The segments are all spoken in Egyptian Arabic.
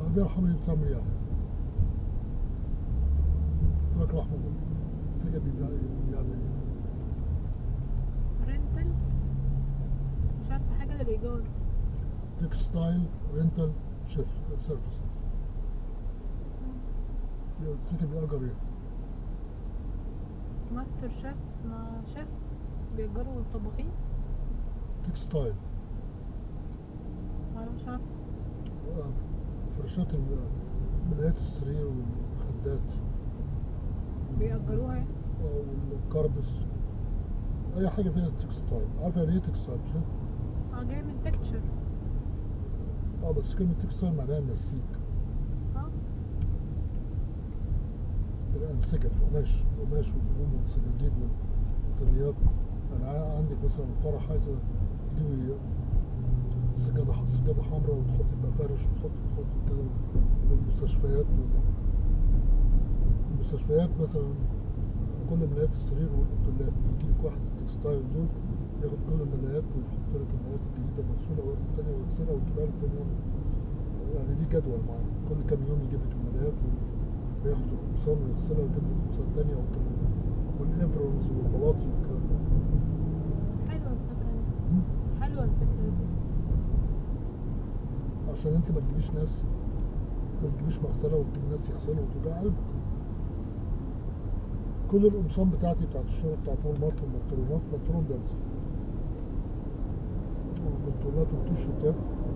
العربية الحمراء دي بتعمل ايه يعني؟ التراك الأحمر ده تلاقي بيبيع بيعمل ايه؟ رنتل مش عارفه حاجه للايجار تكستايل رينتال شيف سيرفيس تفتكر بيأجر ايه؟ ماستر شيف ما شيف بيأجروا طباخين تكستايل معرفش عارفه آه، فرشات ال- ملايات السرير والمخدات بيأجروها يعني آه، والكربس أي حاجة فيها تكستايل عارفة يعني ايه تكستايل مش كده؟ اه جاي من تكتشر اه بس كلمة تكستايل معناها نسيج اه الأنسجة قماش قماش وهدوم وسجاجيد وطريات أنا ع- عندك مثلا فرح عايزة تجيبي سجادة ح- سجادة حمراء وتحط مفارش وتحط تحط كده والمستشفيات وال- المستشفيات مثلا كل ملايات السرير والاوتيلات بيجي لك واحد تكستايل دول ياخد كل الملايات ويحط لك الملايات الجديدة مغسولة والتانية ويغسلها ويجيبها لك تاني يوم يعني دي جدول معين كل كام يوم يجيب لك الملايات وياخد القمصان ويغسلها ويجيب لك قمصان تانية والكلام ده والابرونز والبلاطي والكلام ده حلوه الفكره دي مم. حلوه الفكره دي عشان انت ما تجيبيش ناس ما تجيبيش مغسله وتجيب ناس يغسلوا وتوجع قلبك كل القمصان بتاعتي بتاعت الشغل بتاعت وول مارت والبنطلونات بنطلون جاهز والبنطلونات والتيشيرتات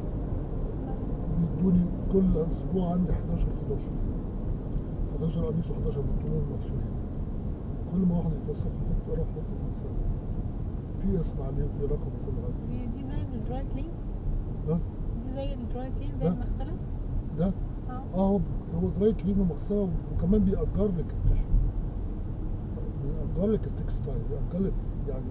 بيدوني كل اسبوع عندي 11 11 11 قميص و11 بنطلون مغسولين كل ما واحد يتوسخ يحط اروح احط المغسله في اسم عليه وفي رقم وكل حاجه دي دي زي الدراي كلين ها دي زي الدراي كلين زي ها؟ المغسله ده اه اه هو هو دراي كلين ومغسله وكمان بيأجر لك التشو بيأجر لك التكستايل بيأجر لك يعني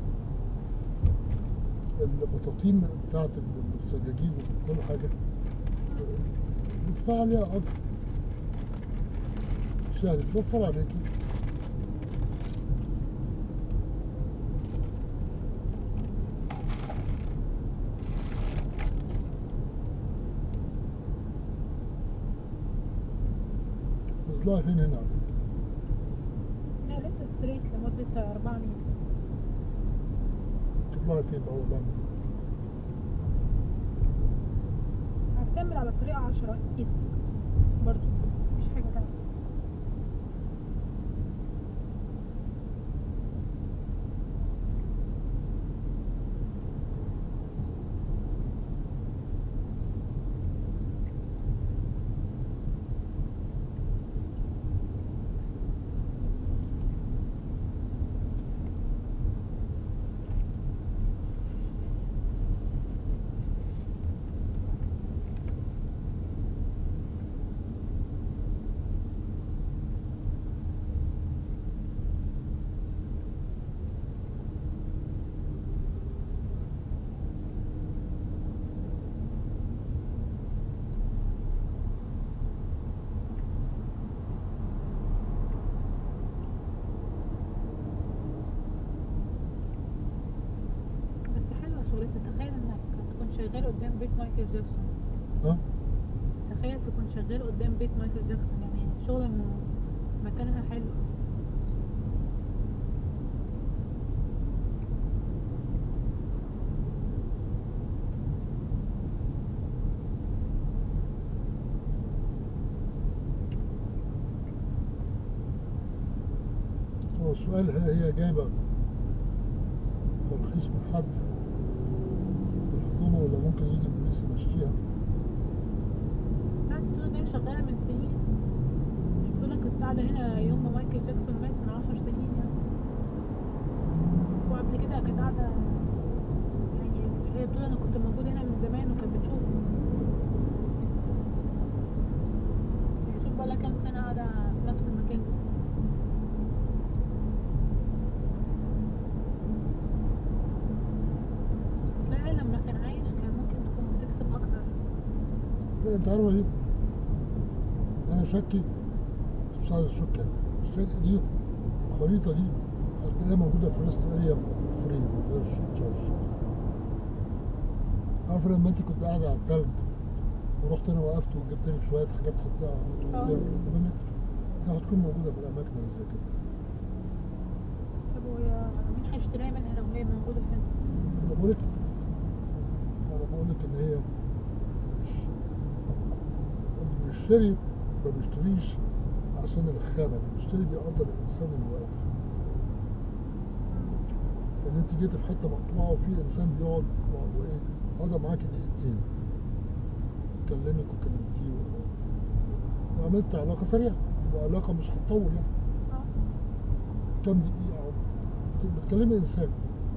البطاطين بتاعت السجاجيد وكل حاجة بتدفع عليها أجر شهري بتوفر عليكي بتطلعي فين هنا على فكرة؟ لا لسه ستريت لمده 4 ميل بتطلعي فين بقى والله هتكمل على الطريق 10 ايست برضو مش حاجه تانية بس حلوه شغلتها تخيل انك تكون شغال قدام بيت مايكل جاكسون ها؟ تخيل تكون شغال قدام بيت مايكل جاكسون يعني شغل م- مكانها حلو هو السؤال هل هي جايبة ترخيص من حد في الحكومة ولا ممكن يجي البوليس يمشيها؟ لا بتقول ان هي شغاله من سنين مش بتقول انا كنت قاعده هنا يوم ما مايكل جاكسون مات من 10 سنين يعني وقبل كده كانت قاعده يعني هي بتقول انا كنت موجوده هنا من زمان وكانت بتشوفه يعني شوف بقى كام سنه قاعده في نفس المكان ده تلاقي لما كان عايش كان ممكن تكون بتكسب اكتر لا انت عارفة ايه؟ انا شكي مش عايز اشك يعني الشك دي الخريطة دي هتلاقيها موجودة في ريست اريا فري من غير تشارج عارفة لما انت كنت قاعدة على التلج ورحت انا وقفت وجبت لك شويه حاجات تحطيها تحطيها آه. تحط منك دي هتكون موجوده في الاماكن اللي زي كده طب ويا مين هيشتريها منها لو هي موجودة هنا؟ انا بقول لك انا بقول لك ان هي مش اللي بيشتري ما بيشتريش عشان الخامه اللي بيشتري بيقدر الانسان اللي واقف ان انت جيت في حته مقطوعه وفي انسان بيقعد وايه قعد معاكي دقيقتين كلمك وكلمتيه و- وعملت علاقه سريعه وعلاقه مش هتطول يعني اه كام دقيقه بت- بتكلمي انسان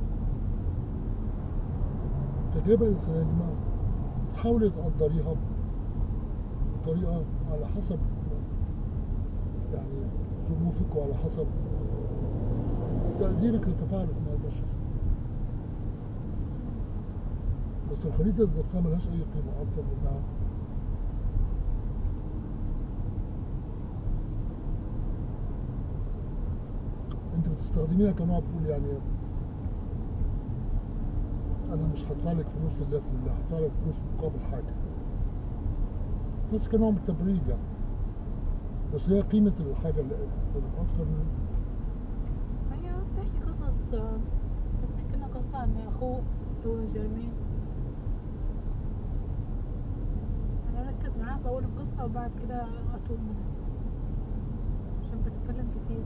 التجربه الانسانيه دي ما تحاولي تقدريها بطريقه على حسب يعني ظروفك وعلى حسب تقديرك لتفاعلك مع البشر بس الخريطة الذكاء ملهاش أي قيمة أكتر من إنها أنت بتستخدميها كنوع بتقول يعني أنا مش هدفع لك فلوس لله في لله هدفع لك فلوس مقابل حاجة بس كنوع من التبريد يعني بس هي قيمة الحاجة اللي أكتر من هي بتحكي قصص آه، بتحكي لنا قصة عن أخوه اللي هو جيرمين أنا أركز معاه في أول القصة وبعد كده أتوب منها عشان بتتكلم كتير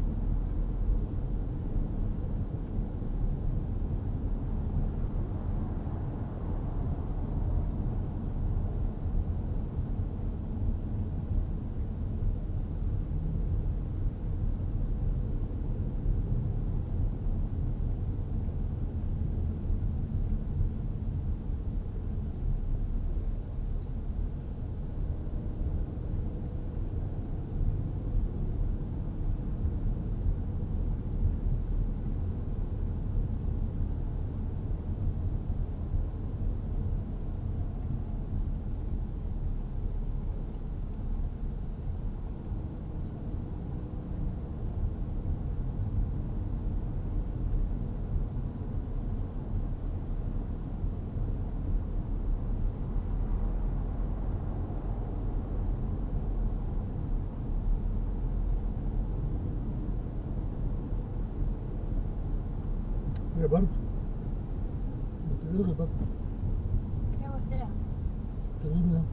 هي برد بتلغي البرد هي وسيلة كلمني يعني.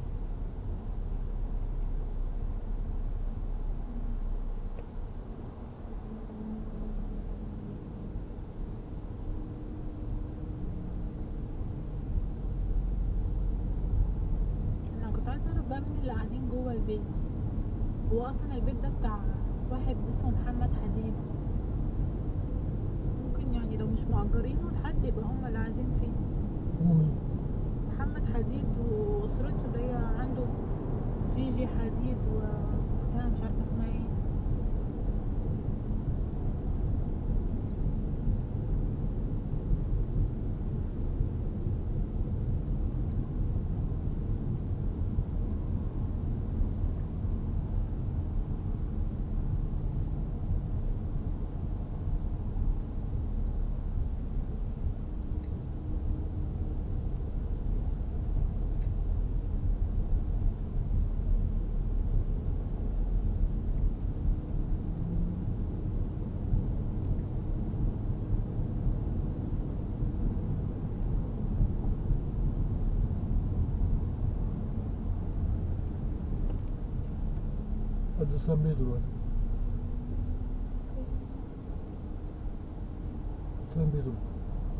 أنا كنت عايزة أعرف بقى مين اللي قاعدين جوه البيت هو أصلا البيت ده بتاع واحد اسمه محمد حديد ممكن يعني لو مش مأجرينه لحد يبقى هما اللي قاعدين فيه هو مين؟ محمد حديد وأسرته اللي هي عنده جيجي حديد وأختها مش عارفة اسمها ايه قد سام بيه دلوقتي سام بيه دلوقتي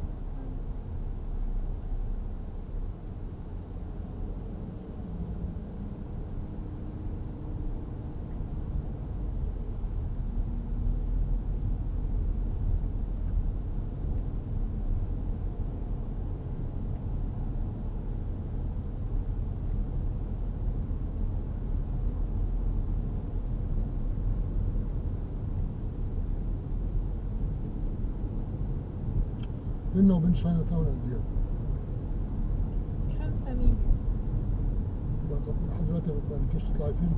بيننا وبين شاينا تاون قد ايه؟ خمسة ميل ما- طب لحد دلوقتي ما قالكيش تطلعي فين؟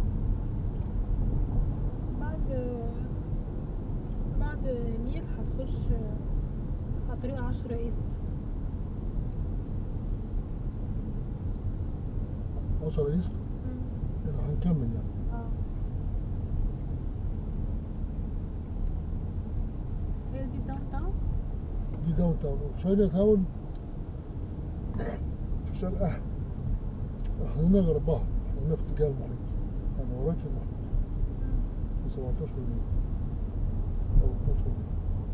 بعد بعد ميل هتخش على طريق عشرة ايست 17 ايست مم. يعني هنكمل يعني اه هي دي داون تاون دي داون تاون وشاينا تاون في شرقها احنا هنا غربها احنا هنا في اتجاه المحيط انا وراك المحيط ب 17 ميل او 12 ميل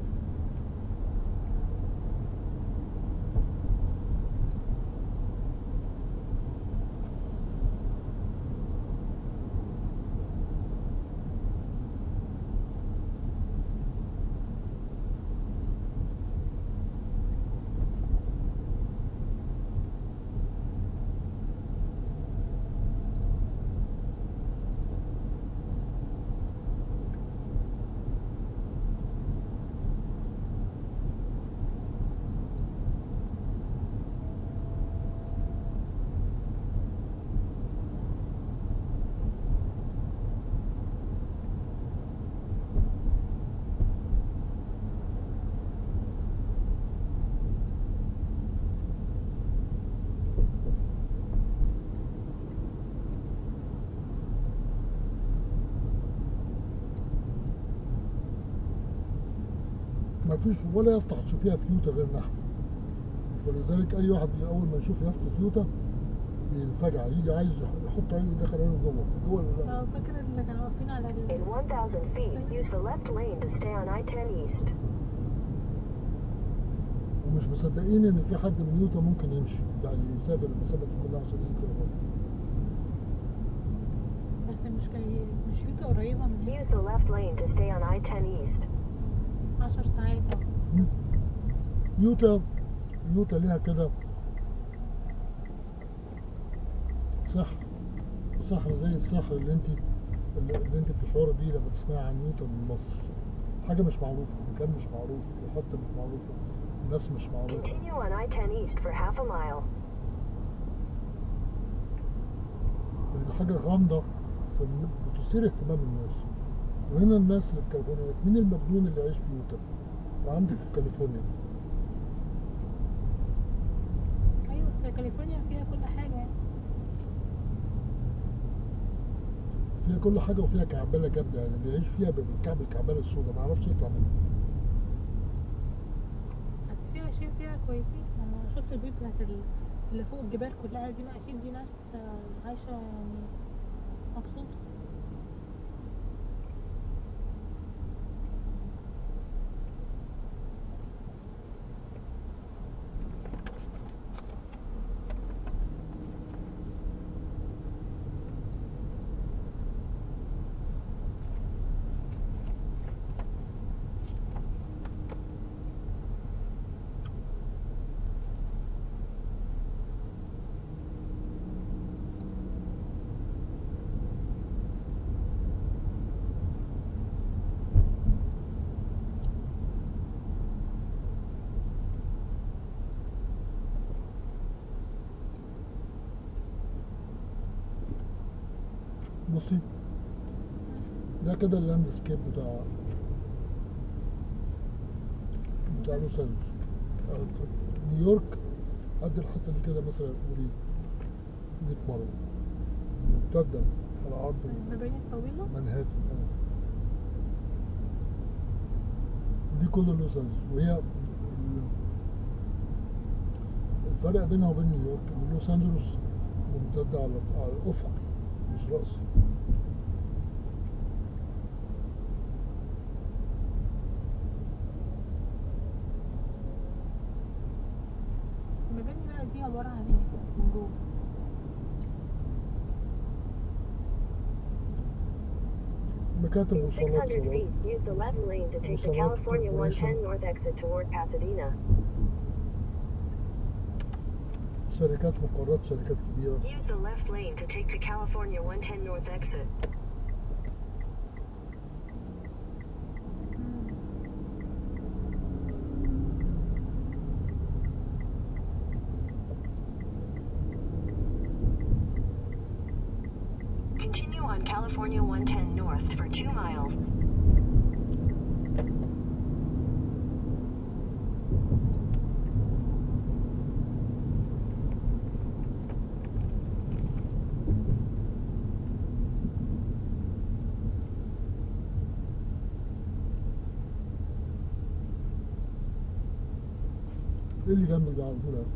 ما فيش ولا يفتح فيها فيوتا غير نحن ولذلك اي واحد اول ما يشوف يافطة فيوتا ينفجع يجي عايز يحط عينه يدخل عينه جوه جوه ال- اه فاكر اللي كانوا واقفين على ال In 1,000 feet, use the left lane to stay on I-10 East. ومش مصدقين ان في حد من يوتا ممكن يمشي يعني يسافر المسافه دي كلها عشان يجي كده بس مش كي... مش يوتا قريبة من هنا Use the left lane to stay on I-10 East. 10 ساعات اه يوتا يوتا ليها كده سحر سحر زي السحر اللي انت اللي اللي انت بتشعري بيه لما تسمعي عن يوتا من مصر حاجه مش معروفه مكان مش معروف وحته مش معروفه ناس مش معروفه Continue on I-10 East for half a mile. يعني حاجه غامضه فم- بتثير اهتمام الناس وهنا الناس اللي في كاليفورنيا مين المجنون اللي عايش في يوتا وعندك في كاليفورنيا ايوه بس كاليفورنيا فيها كل حاجة يعني فيها كل حاجه وفيها كعبله جامده يعني اللي يعيش فيها بالكعب الكعبله السوداء ما يعرفش يطلع منها بس في عايشين فيها كويسين انا شفت البيوت بتاعت ال- اللي فوق الجبال كلها دي ما اكيد دي ناس آه، عايشة يعني مبسوطة بصي ده كده اللاند سكيب بتاع بتاع لوس انجلوس آه، نيويورك قد الحته دي كده مثلا قولي 100 مره ممتده على عرض المباني الطويلة منهاتن آه. دي كل لوس انجلوس وهي ال- الفرق بينها وبين نيويورك ان لوس انجلوس ممتده على على الافق مش راسي المباني بقى دي عبارة عن ايه من جوه مكاتب In وصالات 600 شباب feet, use the left lane to take the Salon California Corporation. 110 North exit toward Pasadena. شركات مقرات شركات كبيرة Use the left lane to take the California 110 North exit. Continue on California 110 North for two miles. ايه اللي جنبك ده على طول اهي؟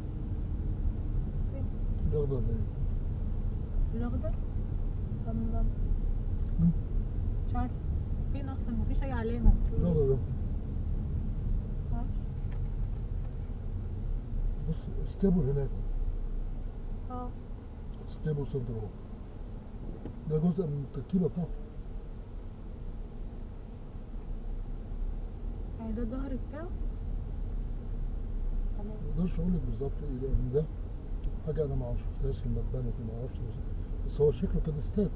فين؟ الاخضر ده ايه؟ الاخضر رمضان مم. مش عارف فين اصلا مفيش اي علامه الاخضر ده معرفش. بص ستيبل هناك اه ستيبل سنتر اهو ده جزء من التركيبه بتاعته يعني ده الظهر بتاعه تمام ما اقدرش اقول لك بالظبط ايه ده لان ده حاجه انا ما شفتهاش لما اتبنت وما اعرفش بس هو شكله كان استاد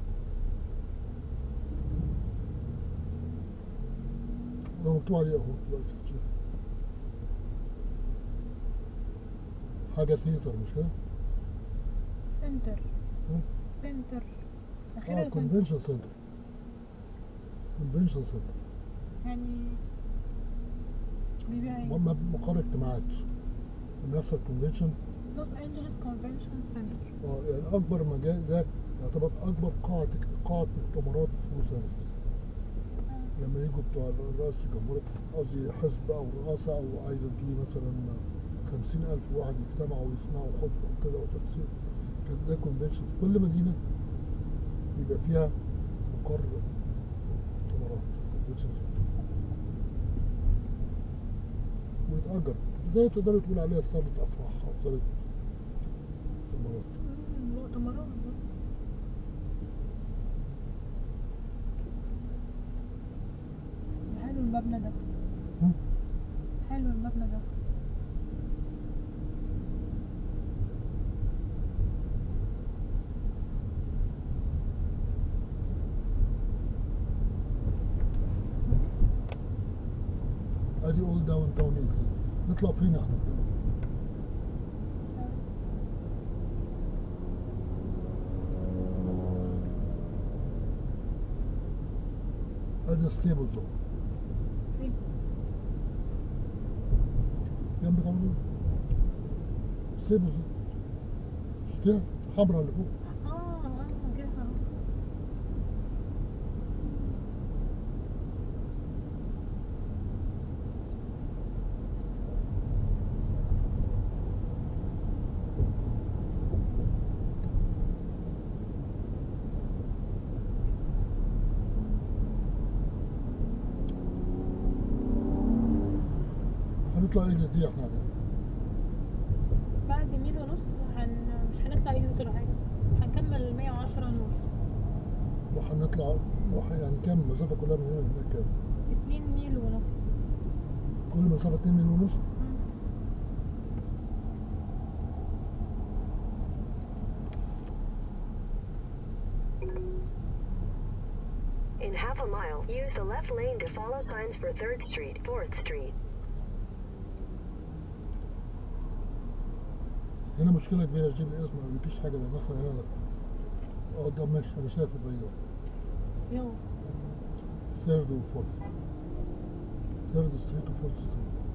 ده مكتوب عليه اهو دلوقتي شوف. حاجه ثيتر مش كده؟ سنتر مم. سنتر اه اخيرا سنتر كونفنشن سنتر كونفنشن سنتر يعني بيبيع ايه م- مقر اجتماعات لما يحصل كونفنشن لوس انجلوس كونفنشن سنتر اه يعني اكبر مجال ده يعتبر اكبر قاعه قاعه مؤتمرات في لوس انجلوس لما يجوا بتوع رئاسة الجمهورية قصدي حزب أو رئاسة أو عايزة تجيب مثلا خمسين ألف واحد يجتمعوا ويسمعوا خطبة وكده وتفسير كان ده كونفنشن في كل مدينة يبقى فيها مقر مؤتمرات كونفنشن ويتأجر زي تقدري تقول عليها صالة أفراح أو صالة مؤتمرات مم، مؤتمرات حلو المبنى ده هم؟ حلو المبنى ده اسمه ايه؟ أدي أول داون تاون إكزيت نطلع فين إحنا كده؟ مش عارف. أدي ستيبلز أهو فين؟ جنبك على طول ستيبلز شفتيها؟ حمرا اللي فوق اه اه كده اهو هنطلع إكزيت إيه إحنا عليها؟ بعد ميل ونص هن... مش هنطلع اكزيت ولا حاجه هنكمل 110 ونص وهنطلع وح- يعني كام المسافة كلها من هنا لهناك كام؟ 2 ميل ونص كل مسافة 2 ميل ونص مم. In half a mile, use the left lane to follow signs for 3rd Street, 4th Street. هنا مشكلة كبيرة جي بي اس ما بيجيش حاجة لأن احنا هنا اه ده ماشي أنا شايف الطريق يو ثيرد وفورث ثيرد ستريت وفورث ستريت